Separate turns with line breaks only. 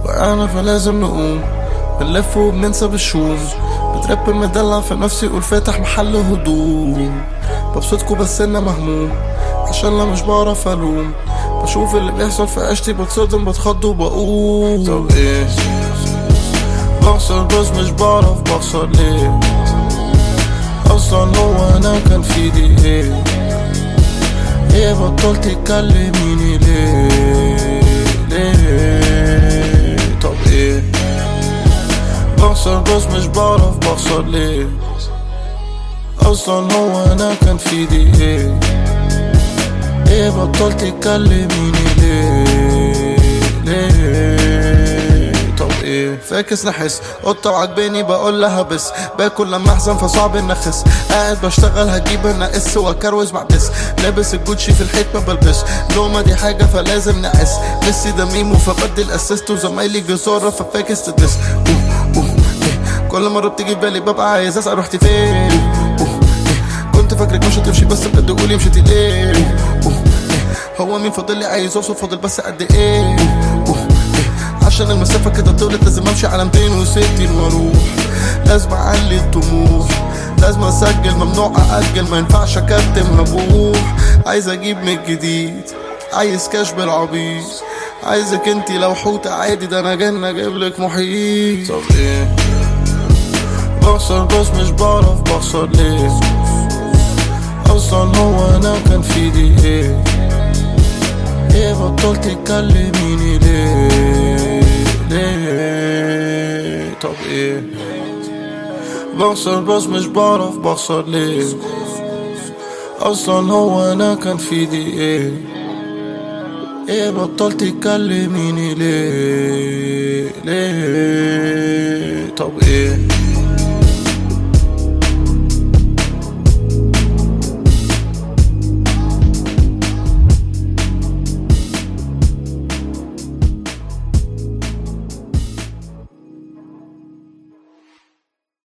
وقعنا فلازم نقوم بنلف وبننسى بالشوم بترب مدلع في نفسي قول فاتح محل هدوء ببسطكوا بس انا مهموم عشان لا مش بعرف الوم بشوف اللي بيحصل في عيشتي بتصدم بتخض وبقول طب ايه بخسر بس مش بعرف بخسر ليه اصلا هو انا كان في ايدي ايه ايه بطلت تكلميني ليه ليه طب ايه بخسر بس مش بعرف بخسر ليه اصلا هو انا كان في ايدي ايه ايه بطلت تكلميني ليه ليه طب ايه فاكس نحس قطة وعجباني بقول لها بس باكل لما احزن فصعب ان اخس قاعد بشتغل هجيب انا اس واكروز مع بس لابس الجوتشي في الحيط ما بلبس لومة دي حاجة فلازم نعس ميسي ده ميمو فبدل اسيست وزمايلي جسارة ففاكس تدس أوه، أوه، إيه. كل مرة بتيجي في بالي ببقى عايز اسأل رحتي فين أوه، إيه. كنت فاكرك مش هتمشي بس بجد قولي مشيتي ليه أوه، إيه. هو مين فاضل لي عايز اوصل فاضل بس قد ايه أوه، إيه. عشان المسافة كده طولت لازم امشي على 260 واروح لازم اعلي الطموح لازم اسجل ممنوع ااجل ما ينفعش اكتم هبوح عايز اجيب من الجديد عايز كاش بالعبيط عايزك انتي لو حوتة عادي ده انا جن اجيب لك محيط طب ايه بخسر بس مش بعرف بخسر ليه اصلا هو انا كان في ايدي ايه ايه بطلت تكلميني ليه ليه طب ايه بخسر بس مش بعرف بخسر ليه اصلا هو انا كان في ايدي ايه ايه بطلت تكلميني ليه ليه طب ايه